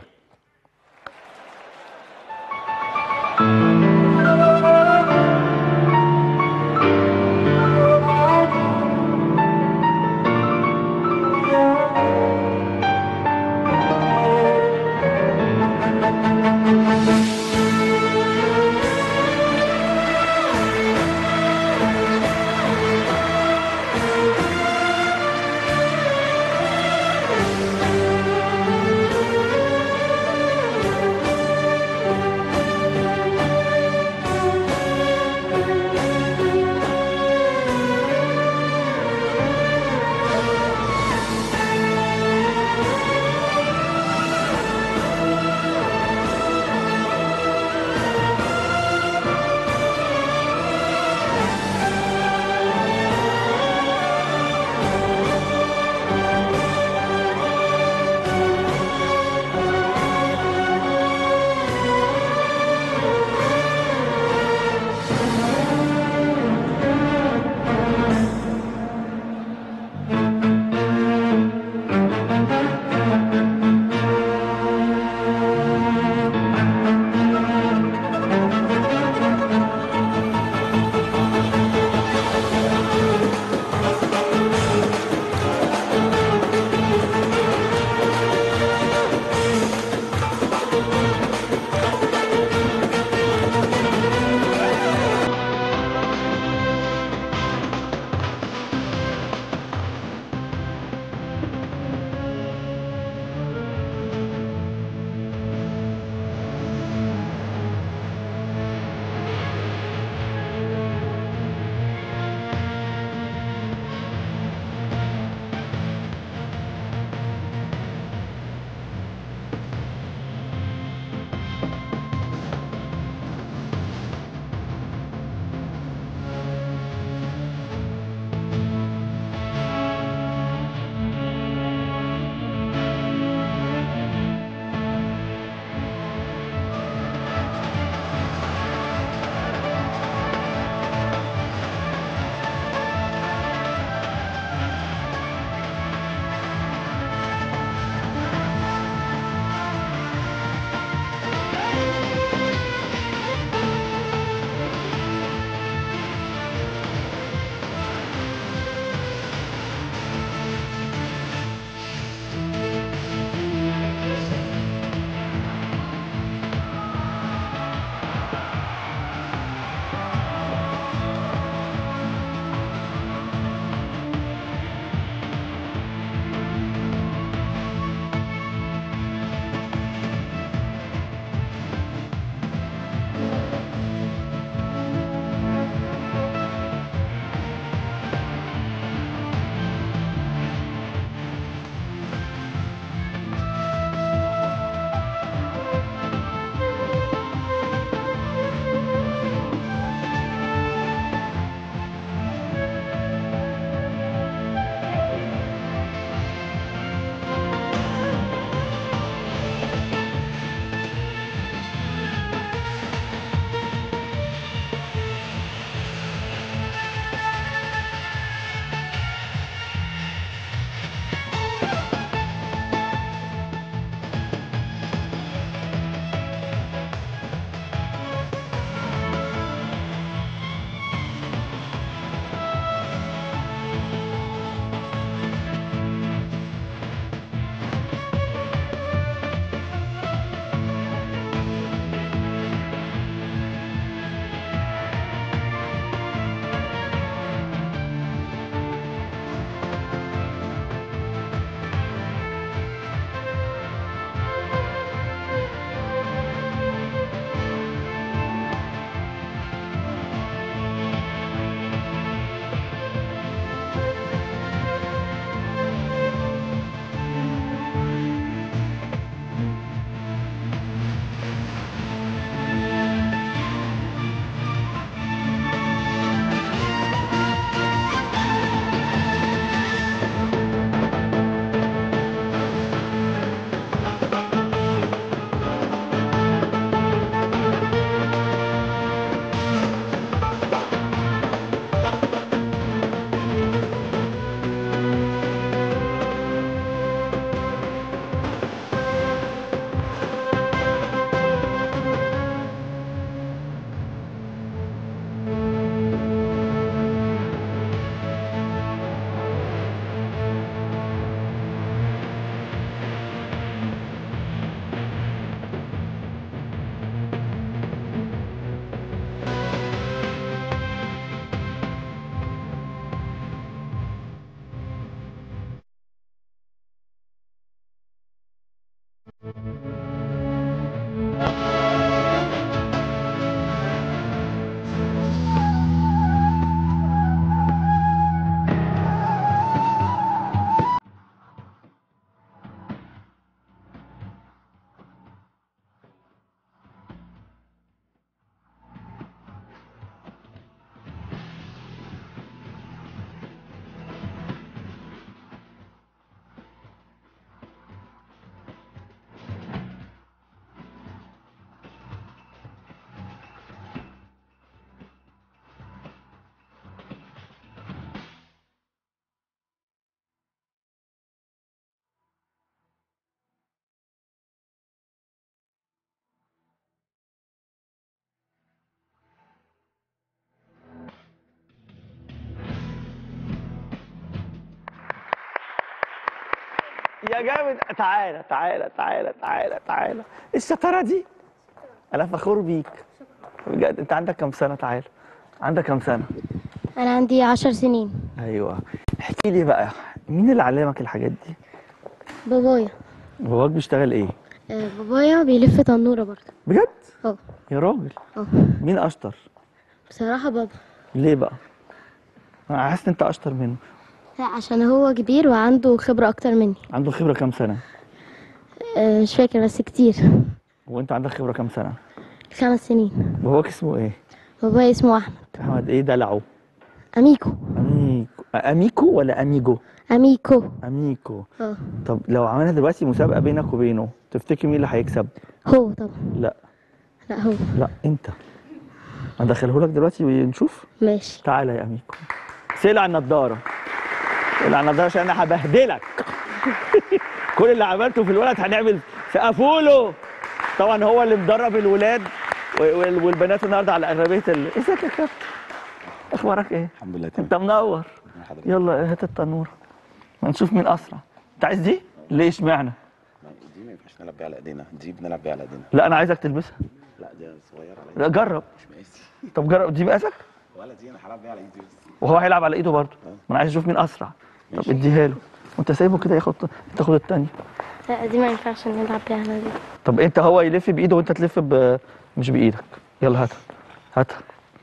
يا جامد تعالى تعالى تعالى تعالى تعالى الشطاره دي انا فخور بيك بجد انت عندك كام سنه تعالى عندك كام سنه انا عندي عشر سنين ايوه احكي لي بقى مين اللي علمك الحاجات دي بابايا باباك بيشتغل ايه آه، بابايا بيلف تنورة برضه بجد اه يا راجل اه مين اشطر بصراحة بابا ليه بقى انا حاسس انت اشطر منه لا عشان هو كبير وعنده خبرة اكتر مني عنده خبره كام سنه آه، مش فاكر بس كتير وانت عندك خبره كام سنه خمس سنين باباك اسمه ايه بابايا اسمه احمد احمد ايه دلعه اميكو اميكو اميكو ولا اميجو اميكو اميكو اه طب لو عملنا دلوقتي مسابقه بينك وبينه تفتكر مين اللي هيكسب هو طبعا لا لا هو لا انت ادخله لك دلوقتي ونشوف ماشي تعالى يا اميكو سلع النضاره سلع النضاره عشان انا هبهدلك كل اللي عملته في الولد هنعمل سقفوا له طبعا هو اللي مدرب الولاد و- وال- والبنات النهارده على اغلبيه ال... ازيك يا كابتن اخبارك ايه الحمد لله تمام انت منور حضرتك. يلا هات التنوره ونشوف مين اسرع انت عايز دي ليه اشمعنى دي ما ينفعش نلعب بيها على ايدينا دي بنلعب بيها على ايدينا لا انا عايزك تلبسها لا دي صغيره على لا جرب مش مقاسي طب جرب دي مقاسك ولا دي انا هلعب بيها على ايدي بس وهو هيلعب على ايده برضه ما انا عايز اشوف مين اسرع طب اديها له وانت سايبه كده ياخد تاخد التانية لا دي ما ينفعش نلعب بيها على دي طب انت هو يلف بايده وانت تلف ب... مش بايدك يلا هاتها هاتها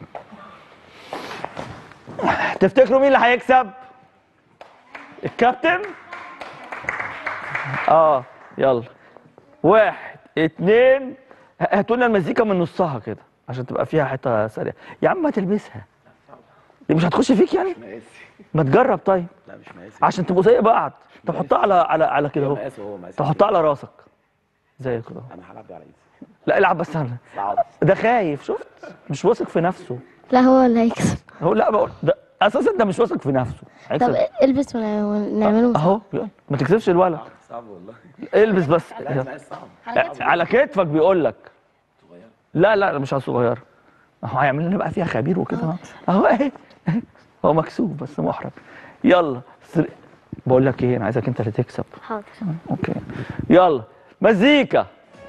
تفتكروا مين اللي هيكسب الكابتن اه يلا واحد اتنين هاتوا لنا المزيكا من نصها كده عشان تبقى فيها حته سريعه يا عم ما تلبسها دي مش هتخش فيك يعني مقاسي ما تجرب طيب لا مش مقاسي عشان تبقوا زي بعض طب حطها على على على كده اهو مقاسي وهو مقاسي طب حطها على راسك زي كده اهو انا هلعب بيها على ايدي لا العب بس انا صعب ده خايف شفت مش واثق في نفسه لا هو اللي هيكسب هو لا بقول ده اساسا ده مش واثق في نفسه طب هيكسب. البس ون- ونعمله اهو يلا ما تكسبش الولد صعب والله البس بس لا يلا. المقاس صعب على كتفك بيقول لك لا لا مش على صغير هو هيعمل لنا بقى فيها خبير وكده اهو اهو اهي اهي. هو مكسوف بس محرج يلا سر... بقول لك ايه انا عايزك انت اللي تكسب حاضر اوكي يلا مزيكا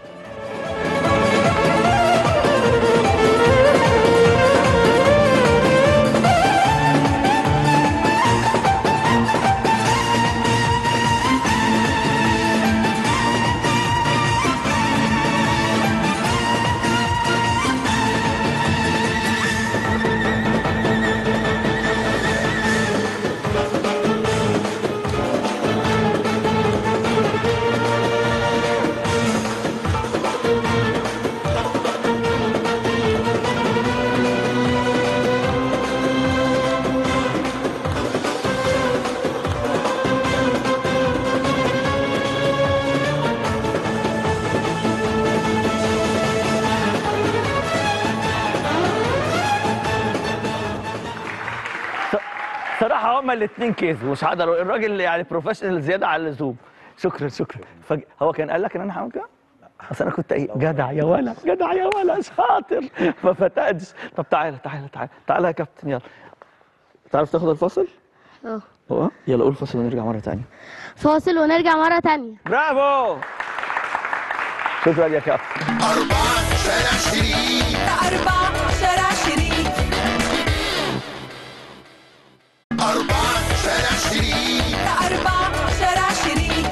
صراحة هما الاثنين كسبوا مش هقدر أقول- الراجل يعني بروفيشنال زيادة على اللزوم شكرا شكرا فج... هو كان قال لك ان انا هعمل كده؟ اصل انا كنت ايه جدع يا ولا جدع يا ولا شاطر ما فتقتش طب تعالى تعالى تعالى تعالى يا كابتن يلا تعرف تاخد الفاصل؟ اه اه يلا قول فاصل ونرجع مرة تانية فاصل ونرجع مرة تانية برافو شكرا يا كابتن أربعة شارع شريك أربعة شارع شريك أربعة شارع شريك أربعة شارع شريك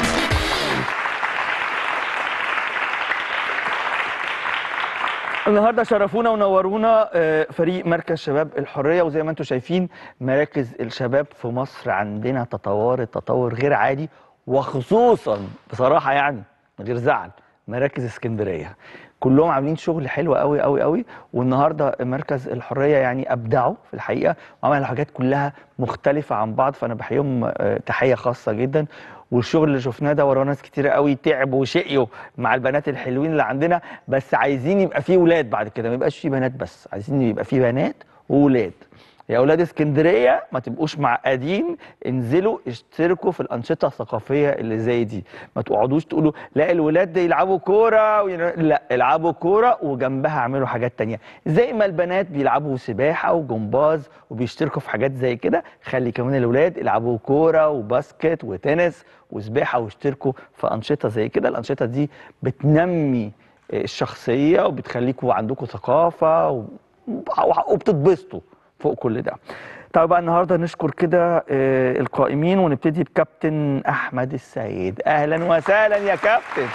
النهارده شرفونا ونورونا آه، فريق مركز شباب الحريه وزي ما انتم شايفين مراكز الشباب في مصر عندنا تطورت تطور غير عادي وخصوصا بصراحه يعني من غير زعل مراكز اسكندريه كلهم عاملين شغل حلو قوي قوي قوي والنهارده مركز الحريه يعني ابدعوا في الحقيقه وعملوا حاجات كلها مختلفه عن بعض فانا بحييهم آه، تحيه خاصه جدا والشغل اللي شفناه ده وراه ناس كتير قوي تعبوا وشقيوا مع البنات الحلوين اللي عندنا بس عايزين يبقى فيه ولاد بعد كده ما يبقاش فيه بنات بس عايزين يبقى فيه بنات وولاد يا اولاد اسكندريه ما تبقوش معقدين انزلوا اشتركوا في الانشطه الثقافيه اللي زي دي ما تقعدوش تقولوا لا الولاد ده يلعبوا كوره وين- لا العبوا كوره وجنبها اعملوا حاجات تانية زي ما البنات بيلعبوا سباحه وجمباز وبيشتركوا في حاجات زي كده خلي كمان الولاد يلعبوا كوره وباسكت وتنس وسباحه ويشتركوا في انشطه زي كده الانشطه دي بتنمي الشخصيه وبتخليكوا عندكم ثقافه و- وبتتبسطوا فوق كل ده طيب بقى النهارده نشكر كده آه، القائمين ونبتدي بكابتن احمد السيد اهلا وسهلا يا كابتن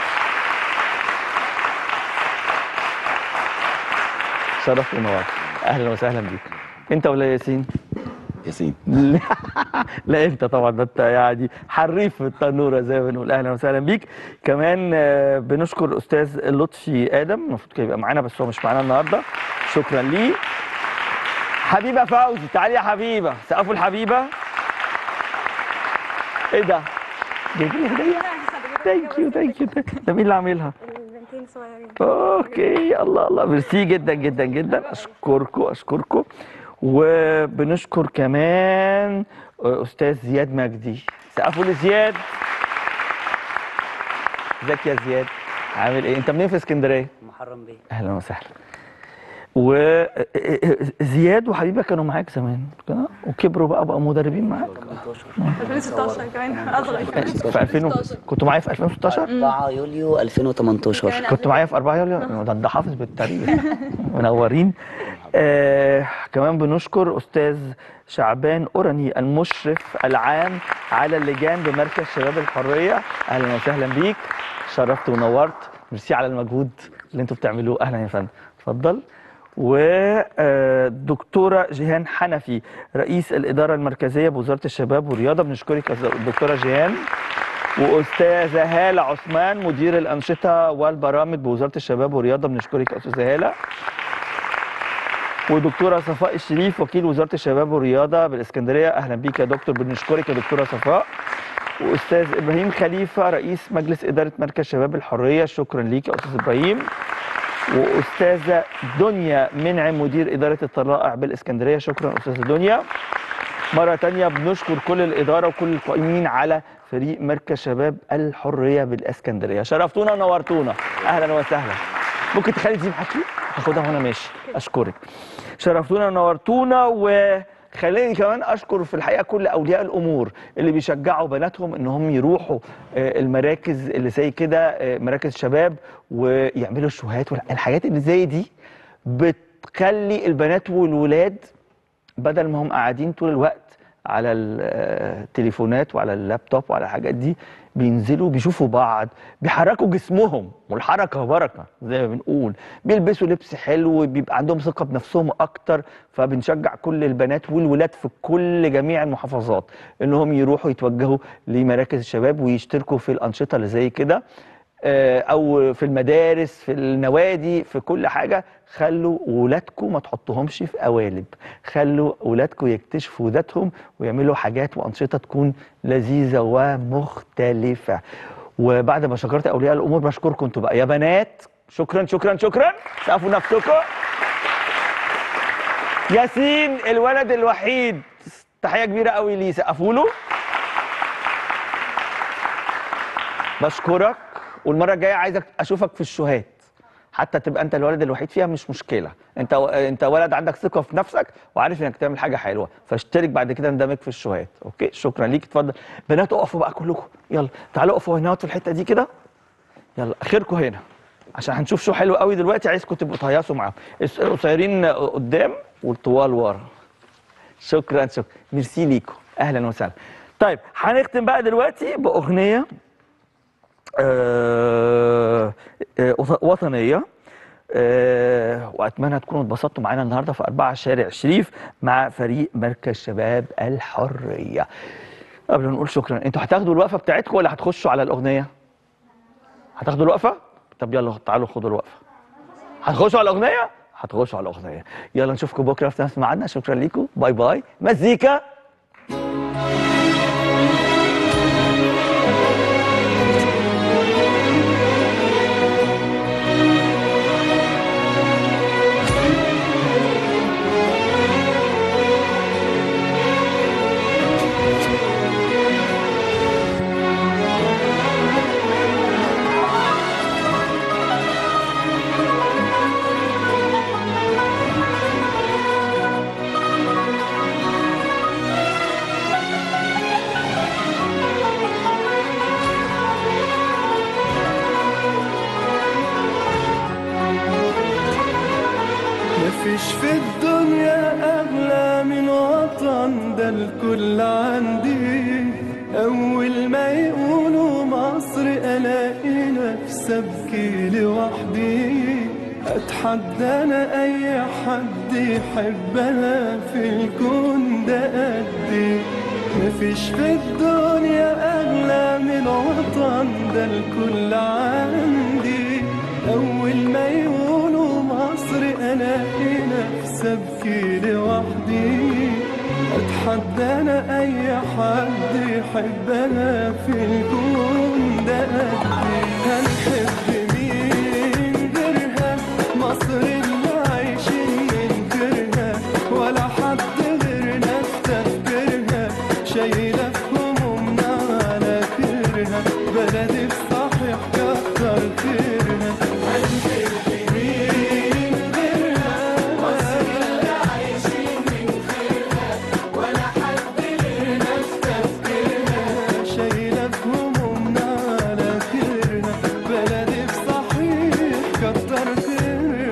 شرف ونور اهلا وسهلا بيك انت ولا ياسين ياسين لا لا انت طبعا ده انت يعني حريف في التنوره زي ما بنقول اهلا وسهلا بيك كمان آه، بنشكر الاستاذ لطفي ادم المفروض كان يبقى معانا بس هو مش معانا النهارده شكرا ليه حبيبه فوزي تعالي يا حبيبه سقفوا الحبيبه ايه ده جايب لي هديه ثانك يو ثانك يو ده مين اللي عاملها البنتين صغيرين اوكي الله الله ميرسي جدا جدا جدا اشكركم اشكركم وبنشكر كمان استاذ زياد مجدي سقفوا لزياد ازيك يا زياد عامل ايه انت منين في اسكندريه محرم بيه اهلا وسهلا وزياد وحبيبه كانوا معاك زمان كده؟ وكبروا بقى بقى مدربين معاك 2016 كمان اصغر في 2000 كنتوا معايا في 2016 4 يوليو 2018 كنت معايا في 4 يوليو ده انت حافظ بالتاريخ منورين آه كمان بنشكر استاذ شعبان اوراني المشرف العام على اللجان بمركز شباب الحريه اهلا وسهلا بيك شرفت ونورت ميرسي على المجهود اللي انتوا بتعملوه اهلا يا فندم اتفضل والدكتوره جيهان حنفي رئيس الاداره المركزيه بوزاره الشباب والرياضه بنشكرك يا دكتوره جيهان واستاذه هاله عثمان مدير الانشطه والبرامج بوزاره الشباب والرياضه بنشكرك يا استاذه هاله ودكتوره صفاء الشريف وكيل وزاره الشباب والرياضه بالاسكندريه اهلا بيك يا دكتور بنشكرك يا دكتوره صفاء واستاذ ابراهيم خليفه رئيس مجلس اداره مركز شباب الحريه شكرا ليك يا استاذ ابراهيم واستاذه دنيا منعم مدير اداره الطلائع بالاسكندريه شكرا استاذه دنيا مرة تانية بنشكر كل الإدارة وكل القائمين على فريق مركز شباب الحرية بالإسكندرية شرفتونا ونورتونا أهلا وسهلا ممكن تخلي دي حكي هاخدها وانا ماشي اشكرك شرفتونا ونورتونا وخليني كمان اشكر في الحقيقه كل اولياء الامور اللي بيشجعوا بناتهم ان هم يروحوا آه، المراكز اللي زي كده آه، مراكز شباب ويعملوا الشوهات والحاجات اللي زي دي بتخلي البنات والولاد بدل ما هم قاعدين طول الوقت على التليفونات وعلى اللابتوب وعلى الحاجات دي بينزلوا بيشوفوا بعض بيحركوا جسمهم والحركه بركه زي ما بنقول بيلبسوا لبس حلو بيبقى عندهم ثقه بنفسهم اكتر فبنشجع كل البنات والولاد في كل جميع المحافظات انهم يروحوا يتوجهوا لمراكز الشباب ويشتركوا في الانشطه اللي زي كده آه، او في المدارس في النوادي في كل حاجه خلوا ولادكم ما تحطوهمش في قوالب خلوا ولادكم يكتشفوا ذاتهم ويعملوا حاجات وانشطه تكون لذيذه ومختلفه وبعد ما شكرت اولياء الامور بشكركم انتوا بقى يا بنات شكرا شكرا شكرا سقفوا نفسكم ياسين الولد الوحيد تحيه كبيره قوي ليه سقفوا له بشكرك والمره الجايه عايزك اشوفك في الشوهات حتى تبقى انت الولد الوحيد فيها مش مشكله انت انت ولد عندك ثقه في نفسك وعارف انك تعمل حاجه حلوه فاشترك بعد كده اندمج في الشوهات اوكي شكرا ليك اتفضل بنات اقفوا بقى كلكم يلا تعالوا اقفوا هنا في الحته دي كده يلا اخركم هنا عشان هنشوف شو حلو قوي دلوقتي عايزكم تبقوا تهيصوا معاهم الس- القصيرين قدام والطوال ورا شكرا شكرا ميرسي ليكم اهلا وسهلا طيب هنختم بقى دلوقتي باغنيه آه، آه، وط- وطنيه آه، واتمنى تكونوا اتبسطتوا معانا النهارده في أربعة شارع الشريف مع فريق مركز شباب الحريه قبل ما نقول شكرا انتوا هتاخدوا الوقفه بتاعتكم ولا هتخشوا على الاغنيه هتاخدوا الوقفه طب يلا تعالوا خدوا الوقفه هتخشوا على الاغنيه هتخشوا على الاغنيه يلا نشوفكم بكره في نفس ميعادنا شكرا ليكم باي باي مزيكا مفيش في الدنيا أغلى من وطن ده الكل عندي أول ما يقولوا مصر ألاقي نفسي أبكي لوحدي أتحدى أنا أي حد يحبها في الكون ده قدي مفيش في الدنيا أغلى من وطن ده الكل عندي أول ما يقولوا مصر ألاقي نفسي أبكي لوحدي أتحدى أنا أي حد يحبها في الكون ده قدي هنحب مين غيرها مصر اللي عايشين من غيرها ولا حد غيرنا في تفكيرها شايلة همومنا على كرها بلدي بصحيح كتر خيرها هنحب مين غيرها مصر اللي عايشين من غيرها ولا حد غيرنا في تفكيرها شايلة همومنا على كرها بلدي بصحيح كتر خيرها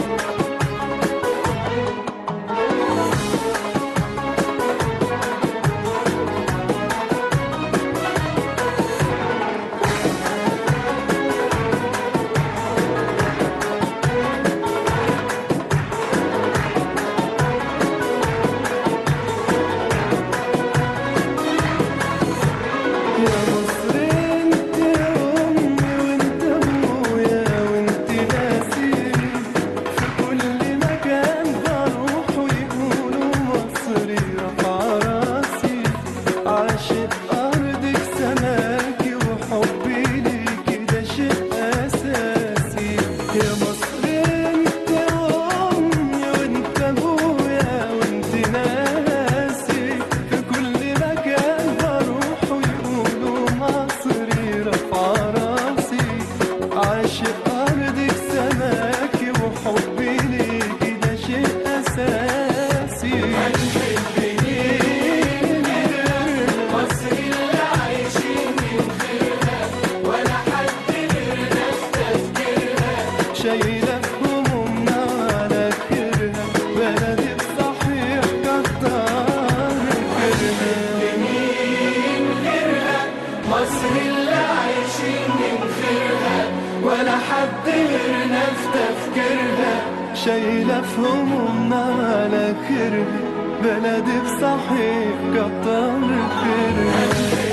يا مصر انت امي وانت ابويا وانت ناسي في كل مكان بروح ويقولوا مصري رفع راسي عاشق ارضك سماكي وحبي ليكي ده شيء اساسي يا مصر انت امي وانت ابويا وانت ناسي في كل مكان بروح ويقولوا مصري رفع راسي عاشق أرضك سماكي وحبي ليكي ده شيء أساسي مصر اللي عايشين من غيرها ولا حد غيرنا في تفكيرها شايلة همومنا على كرها بلدي بصحيح كتر كرها مين غيرها مصر اللي عايشين من خيرها ولا حد غيرنا في تفكيرها شايلة في همومنا على كرها بلدي بصحيح كتر خيرها